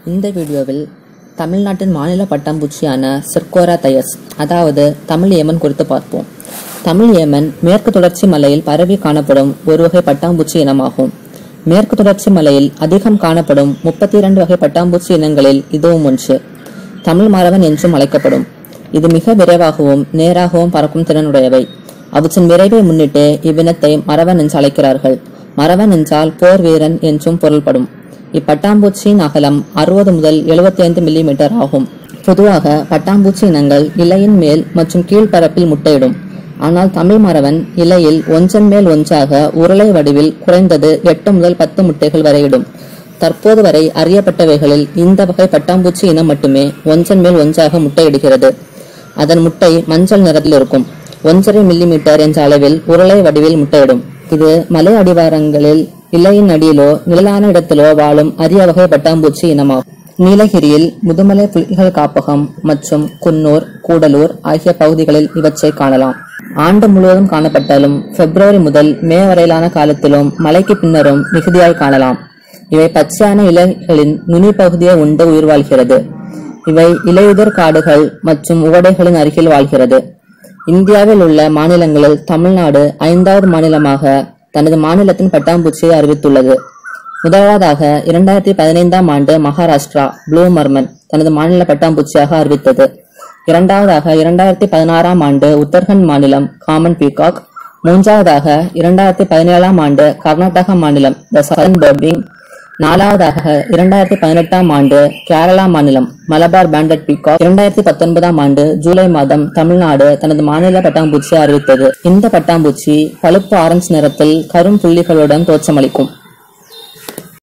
இந்த வீடியோவில் தமிழ்நாட்டின் மாநில பட்டாம்பூச்சியான சிர்கோரா தயஸ் அதாவது தமிழ் ஏமன் குறித்து பார்ப்போம் தமிழ் ஏமன் மேற்கு தொடர்ச்சி மலையில் பரவி காணப்படும் ஒரு வகை பட்டாம்பூச்சி இனமாகும் மேற்கு தொடர்ச்சி மலையில் அதிகம் காணப்படும் முப்பத்தி இரண்டு வகை பட்டாம்பூச்சி இனங்களில் இதுவும் ஒன்று தமிழ் மரவன் என்றும் அழைக்கப்படும் இது மிக விரைவாகவும் நேராகவும் பறக்கும் திறனுடையவை அவற்றின் விரைவை முன்னிட்டு இவ்வினத்தை மரவன் என்று அழைக்கிறார்கள் மரவன் என்றால் போர் வீரன் என்றும் பொருள்படும் இப்பட்டாம்பூச்சியின் அகலம் அறுபது முதல் 75 மில்லிமீட்டர் ஆகும் பொதுவாக பட்டாம்பூச்சி இனங்கள் இலையின் மேல் மற்றும் கீழ்ப்பரப்பில் முட்டையிடும் ஆனால் தமிழ் மரவன் இலையில் ஒன்றன் மேல் ஒன்றாக உருளை வடிவில் குறைந்தது எட்டு முதல் பத்து முட்டைகள் வரையிடும் தற்போது வரை அறியப்பட்டவைகளில் இந்த வகை பட்டாம்பூச்சி இனம் மட்டுமே ஒன்றன் மேல் ஒன்றாக முட்டையிடுகிறது அதன் முட்டை மஞ்சள் நிறத்தில் இருக்கும் ஒன்றரை மில்லிமீட்டர் என்ற அளவில் உருளை வடிவில் முட்டையிடும் இது மலை அடிவாரங்களில் இலையின் அடியிலோ நிழலான இடத்திலோ வாழும் அரிய வகை பட்டாம்பூச்சி இனமாகும் நீலகிரியில் முதுமலை புலிகள் காப்பகம் மற்றும் குன்னூர் கூடலூர் ஆகிய பகுதிகளில் இவற்றை காணலாம் ஆண்டு முழுவதும் காணப்பட்டாலும் பிப்ரவரி முதல் மே வரையிலான காலத்திலும் மழைக்கு பின்னரும் மிகுதியாய் காணலாம் இவை பச்சையான இலைகளின் நுனி பகுதியை உண்டு உயிர் வாழ்கிறது இவை இலையுதிர் காடுகள் மற்றும் உவடைகளின் அருகில் வாழ்கிறது இந்தியாவில் உள்ள மாநிலங்களில் தமிழ்நாடு ஐந்தாவது மாநிலமாக தனது மாநிலத்தின் பட்டாம்பூச்சியை அறிவித்துள்ளது முதலாவதாக இரண்டாயிரத்தி பதினைந்தாம் ஆண்டு மகாராஷ்டிரா ப்ளூ மர்மன் தனது மாநில பட்டாம்பூச்சியாக அறிவித்தது இரண்டாவதாக இரண்டாயிரத்தி பதினாறாம் ஆண்டு உத்தரகண்ட் மாநிலம் காமன் பீகாக் மூன்றாவதாக இரண்டாயிரத்தி பதினேழாம் ஆண்டு கர்நாடக மாநிலம் த சதன் பர்பிங் நாலாவதாக இரண்டாயிரத்தி பதினெட்டாம் ஆண்டு கேரளா மாநிலம் மலபார் பேண்டட் பீகாக் இரண்டாயிரத்தி பத்தொன்பதாம் ஆண்டு ஜூலை மாதம் தமிழ்நாடு தனது மாநில பட்டாம்பூச்சியை அறிவித்தது இந்த பட்டாம்பூச்சி பழுப்பு ஆரஞ்சு நிறத்தில் கரும் புள்ளிகளுடன் தோற்றமளிக்கும்